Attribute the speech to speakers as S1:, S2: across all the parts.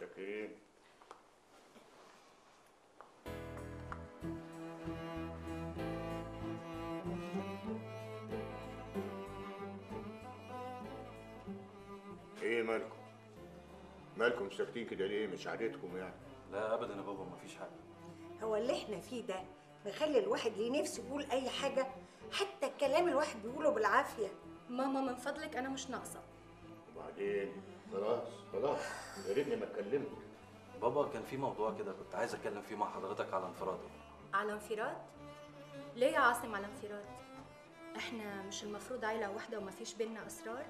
S1: متشكرين ايه مالكم مالكم ساكتين كده ليه مش عادتكم يعني
S2: لا ابدا يا بابا مفيش حاجه
S3: هو اللي احنا فيه ده مخلي الواحد ليه نفسه يقول اي حاجه حتى الكلام الواحد بيقوله بالعافيه
S4: ماما من فضلك انا مش ناقصه
S1: وبعدين خلاص خلاص يا ريتني ما اتكلمت
S2: بابا كان في موضوع كده كنت عايز اتكلم فيه مع حضرتك على انفراد
S4: على انفراد ليه يا عاصم على انفراد احنا مش المفروض عيله واحده وما فيش بينا اسرار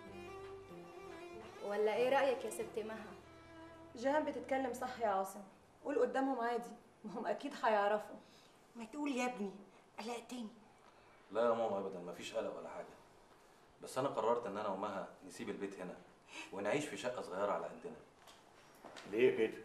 S4: ولا ايه رايك يا ست مها
S5: جيهان بتتكلم صح يا عاصم قول قدامهم عادي ما هم اكيد هيعرفوا
S3: ما تقول يا ابني قلقتني
S2: لا يا ماما ابدا مفيش قلق ولا حاجه بس انا قررت ان انا ومها نسيب البيت هنا ونعيش في شقه صغيره على قدنا
S1: ليه كده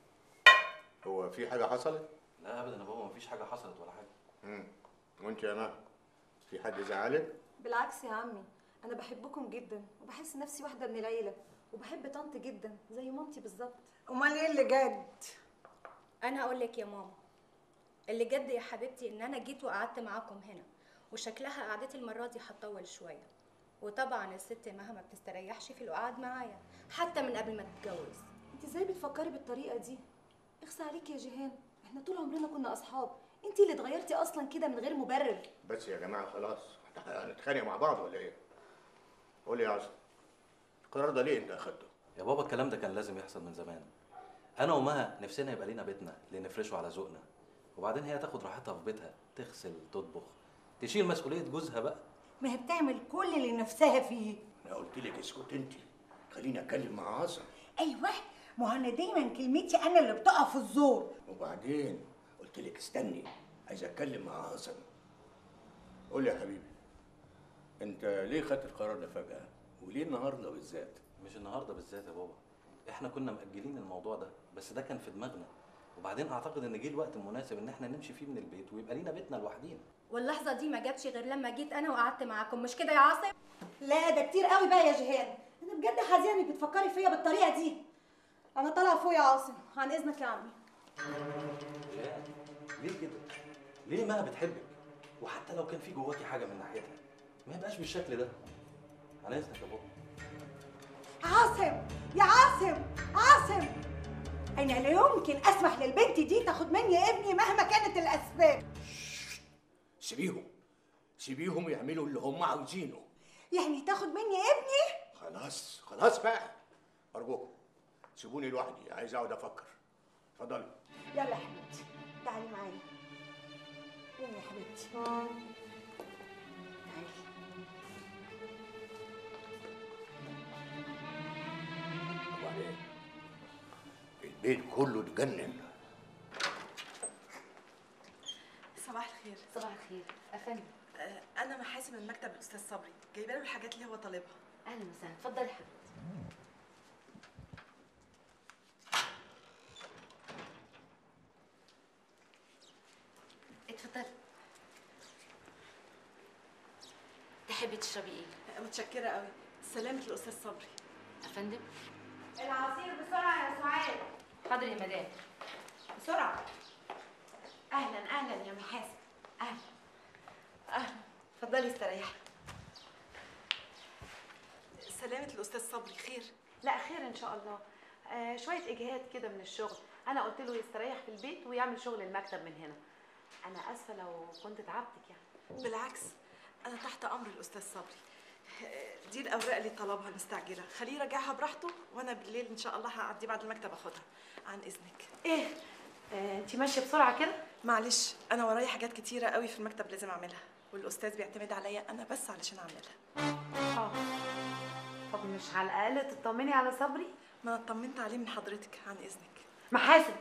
S1: هو في حاجه حصلت
S2: لا ابدا يا بابا مفيش حاجه حصلت ولا حاجه
S1: امم وانت يا مها في حد زعلك
S5: بالعكس يا عمي انا بحبكم جدا وبحس نفسي واحده من العيله وبحب طنط جدا زي مامتي بالظبط
S3: امال ايه اللي جد
S4: انا اقول لك يا ماما اللي جد يا حبيبتي ان انا جيت وقعدت معاكم هنا وشكلها قعدتي المره دي هتطول شويه وطبعا الست مها ما بتستريحش في القعاد معايا حتى من قبل ما تتجوز
S5: انت ازاي بتفكري بالطريقه دي اخسى عليك يا جيهان احنا طول عمرنا كنا اصحاب انت اللي اتغيرتي اصلا كده من غير مبرر
S1: بس يا جماعه خلاص احنا هنتخانق مع بعض ولا ايه قول لي يا عاصم القرار ده ليه انت اخدته
S2: يا بابا الكلام ده كان لازم يحصل من زمان انا ومها نفسنا يبقى لينا بيتنا اللي نفرشه على ذوقنا وبعدين هي تاخد راحتها في بيتها تغسل تطبخ تشيل مسؤوليه جوزها بقى
S3: ما هي بتعمل كل اللي نفسها فيه
S1: انا قلت لك اسكت انت خليني اتكلم مع عاصم
S3: ايوه ما هو انا دايما كلمتي انا اللي بتقع في الزور
S1: وبعدين قلت لك استني عايز اتكلم مع عاصم قول لي يا حبيبي انت ليه خدت القرار ده فجاه وليه النهارده بالذات
S2: مش النهارده بالذات يا بابا احنا كنا مأجلين الموضوع ده بس ده كان في دماغنا وبعدين اعتقد ان جه الوقت المناسب ان احنا نمشي فيه من البيت ويبقى لينا بيتنا لوحدينا
S4: واللحظه دي ما جاتش غير لما جيت انا وقعدت معاكم مش كده يا عاصم
S5: لا ده كتير قوي بقى يا جيهان انا بجد حزينه انك بتفكري فيا بالطريقه دي انا طالعه فوق يا عاصم عن اذنك يا عمي
S2: جيهان ليه كده ليه ما بتحبك وحتى لو كان في جواكي حاجه من ناحيتها ما يبقاش بالشكل ده على اذنك يا بابا
S3: عاصم يا عاصم عاصم انا لا يمكن اسمح للبنت دي تاخد مني ابني مهما كانت الاسباب
S1: سيبيهم سيبيهم يعملوا اللي هم عاوزينه
S3: يعني تاخد مني ابني
S1: خلاص خلاص بقى ارجوكم سيبوني لوحدي عايز اقعد افكر اتفضلي
S3: يلا يا حبيبتي تعالي معايا قومي يا حبيبتي تعالي
S1: وبعدين البيت كله اتجنن
S6: صباح الخير
S7: صباح الخير افندم
S6: آه، انا محاسن من مكتب الاستاذ صبري جايبه له الحاجات اللي هو طالبها
S7: اهلا وسهلا اتفضلي حبيبتي اتفضلي تحبي تشربي ايه
S6: آه، متشكره قوي سلامه الاستاذ صبري
S7: افندم
S8: العصير بسرعة يا سعاد
S7: حاضر يا مدام
S8: بسرعة أهلا أهلا يا محاسن أهلا
S6: اهلا اتفضلي استريحي سلامه الاستاذ صبري خير
S8: لا خير إن شاء الله آه شوية إجهاد كده من الشغل أنا قلت له يستريح في البيت ويعمل شغل المكتب من هنا أنا آسفة لو كنت تعبتك يعني
S6: بالعكس انا تحت امر الاستاذ صبري آه، دي الاوراق اللي طلبها المستعجله خليه يراجعها براحته وانا بالليل ان شاء الله هعدي بعد المكتب اخدها عن اذنك
S8: إيه آه أنت ماشية بسرعة كده
S6: معلش انا ورايا حاجات كتيره قوي في المكتب لازم اعملها والاستاذ بيعتمد عليا انا بس علشان اعملها
S8: آه طب مش على الأقل تطمني على صبري
S6: ما انا اطمنت عليه من حضرتك عن اذنك
S8: محاسن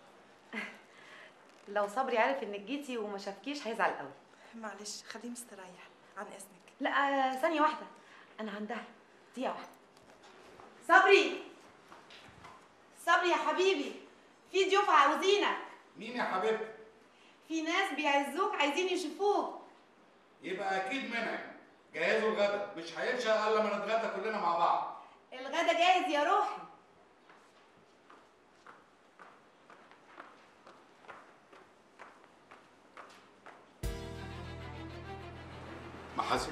S8: لو صبري عرف انك جيتي وما شافكيش هيزعل قوي
S6: معلش خليه مستريح عن اذنك
S8: لا آه، ثانية واحدة أنا عندها دقيقة واحدة صبري صبري يا حبيبي في ضيوف عاوزينك
S9: مين يا حبيبتي؟
S8: في ناس بيعزوك عايزين يشوفوك
S9: يبقى اكيد منعم جهزوا الغدا مش هينشا الا لما نتغدى كلنا مع بعض
S8: الغدا جاهز يا روحي
S9: محاسن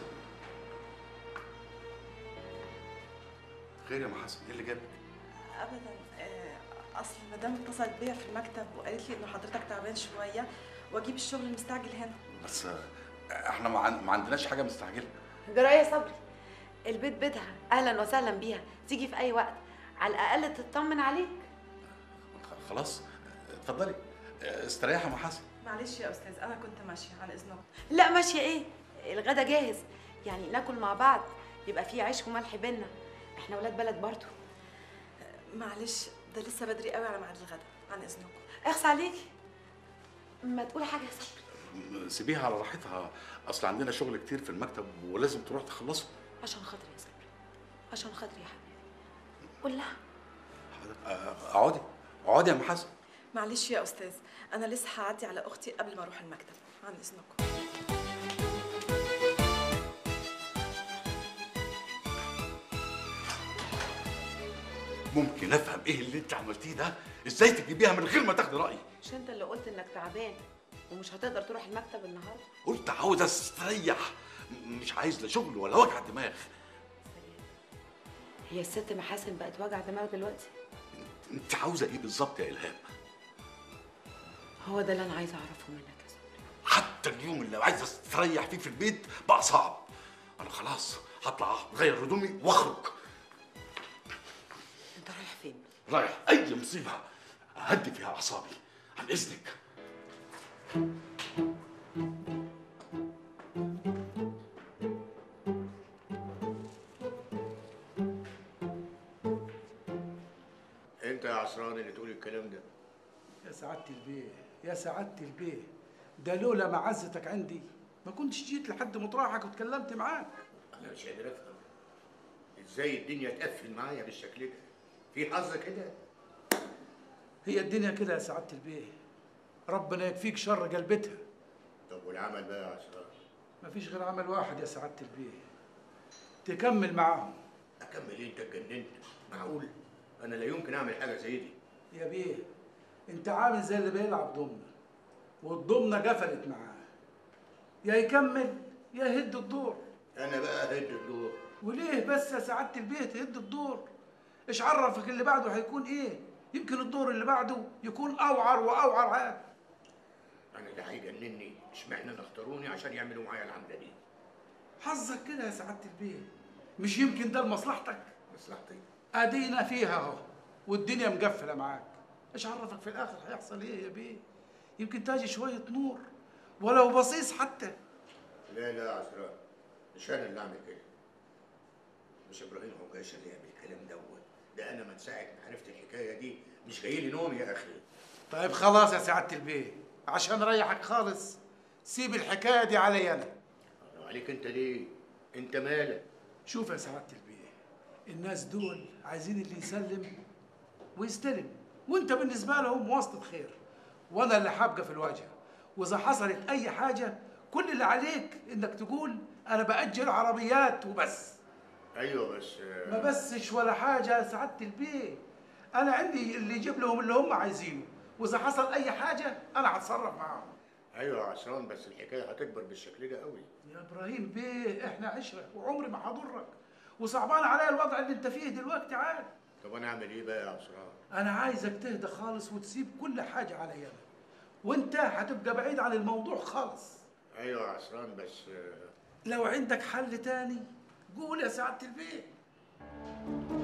S9: خير يا محاسن ايه اللي جابك
S6: ابدا آه، اصل المدام اتصلت بيا في المكتب وقالت لي انه حضرتك تعبان شويه واجيب الشغل المستعجل هنا
S9: بس آه، احنا ما, عن... ما عندناش حاجه مستعجله
S8: جرايه صبري البيت بيتها اهلا وسهلا بيها تيجي في اي وقت على الاقل تطمن عليك
S9: خ- خلاص اتفضلي آه، استريحي يا محاسن
S6: معلش يا استاذ انا كنت ماشيه عن اذنكم
S8: لا ماشيه ايه الغدا جاهز يعني ناكل مع بعض يبقى في عيش وملح بينا احنا ولاد بلد برضو
S6: معلش ده لسه بدري قوي على ميعاد الغدا عن اذنكم
S8: اخس عليكي ما تقولي حاجه يا صبري
S9: سيبيها على راحتها اصل عندنا شغل كتير في المكتب ولازم تروح تخلصه
S8: عشان خاطري يا صبري عشان خاطري يا حبيبي قول لها
S9: آه، اقعدي اقعدي يا محاسن
S6: معلش يا استاذ انا لسه هعدي على اختي قبل ما اروح المكتب عن اذنكم
S9: ممكن افهم ايه اللي انت عملتيه ده ازاي تجيبيها من غير ما تاخدي رايي
S8: مش انت اللي قلت انك تعبان ومش هتقدر تروح المكتب النهارده
S9: قلت عاوز استريح م- مش عايز لا شغل ولا وجع دماغ
S8: هي الست محاسن بقت وجع دماغ دلوقتي
S9: انت عاوزه ايه بالظبط يا الهام
S8: هو ده اللي انا عايزه اعرفه منك يا صبري
S9: حتى اليوم اللي عايز استريح فيه في البيت بقى صعب انا خلاص هطلع اغير هدومي واخرج
S8: انت رايح فين
S9: رايح اي مصيبه اهدي فيها اعصابي عن اذنك
S1: انت يا عصران اللي تقول الكلام ده
S10: يا سعادة البيه يا سعادة البيه ده لولا معزتك عندي ما كنتش جيت لحد مطرحك وتكلمت معاك
S1: انا مش قادر افهم ازاي الدنيا تقفل معايا بالشكل ده في حظ كده
S10: هي الدنيا كده يا سعادة البيه ربنا يكفيك شر قلبتها
S1: طب والعمل بقى يا عصران
S10: مفيش غير عمل واحد يا سعادة البيه تكمل معاهم
S1: اكمل ايه انت اتجننت معقول انا لا يمكن اعمل حاجه زي دي
S10: يا بيه انت عامل زي اللي بيلعب ضمنة والضمنة قفلت معاه يا يكمل يا يهد الدور
S1: انا بقى هد الدور
S10: وليه بس يا سعادة البيه تهد الدور ايش عرفك اللي بعده هيكون ايه يمكن الدور اللي بعده يكون اوعر واوعر عاد
S1: انا ده هيجنني اشمعنى انا اختاروني عشان يعملوا معايا العمله دي
S10: حظك كده يا سعادة البيه مش يمكن ده لمصلحتك
S1: مصلحتي
S10: ادينا فيها اهو والدنيا مقفله معاك ايش عرفك في الاخر هيحصل ايه يا بيه يمكن تاجي شويه نور ولو بصيص حتى
S1: لا لا يا عصران مش انا اللي اعمل كده مش ابراهيم عكاشه اللي يعمل الكلام دوت ده انا من ساعه ما عرفت الحكايه دي مش جاي لي نوم يا اخي
S10: طيب خلاص يا سعاده البيه عشان اريحك خالص سيب الحكايه دي علي انا
S1: عليك انت ليه انت مالك
S10: شوف يا سعاده البيه الناس دول عايزين اللي يسلم ويستلم وانت بالنسبه لهم واسطه خير وانا اللي حابقه في الواجهه واذا حصلت اي حاجه كل اللي عليك انك تقول انا باجر عربيات وبس
S1: ايوه بس آه،
S10: ما بسش ولا حاجه يا سعاده البيه انا عندي اللي يجيب لهم اللي هم عايزينه واذا حصل اي حاجه انا هتصرف معاهم
S1: ايوه يا عصران بس الحكايه هتكبر بالشكل ده قوي
S10: يا ابراهيم بيه احنا عشره وعمري ما هضرك وصعبان عليا الوضع اللي انت فيه دلوقتي عاد
S1: طب انا اعمل ايه بقى يا عصران
S10: انا عايزك تهدى خالص وتسيب كل حاجه عليا انا وانت هتبقى بعيد عن الموضوع خالص
S1: ايوه يا عصران بس آه،
S10: لو عندك حل تاني قول يا سعاده البيه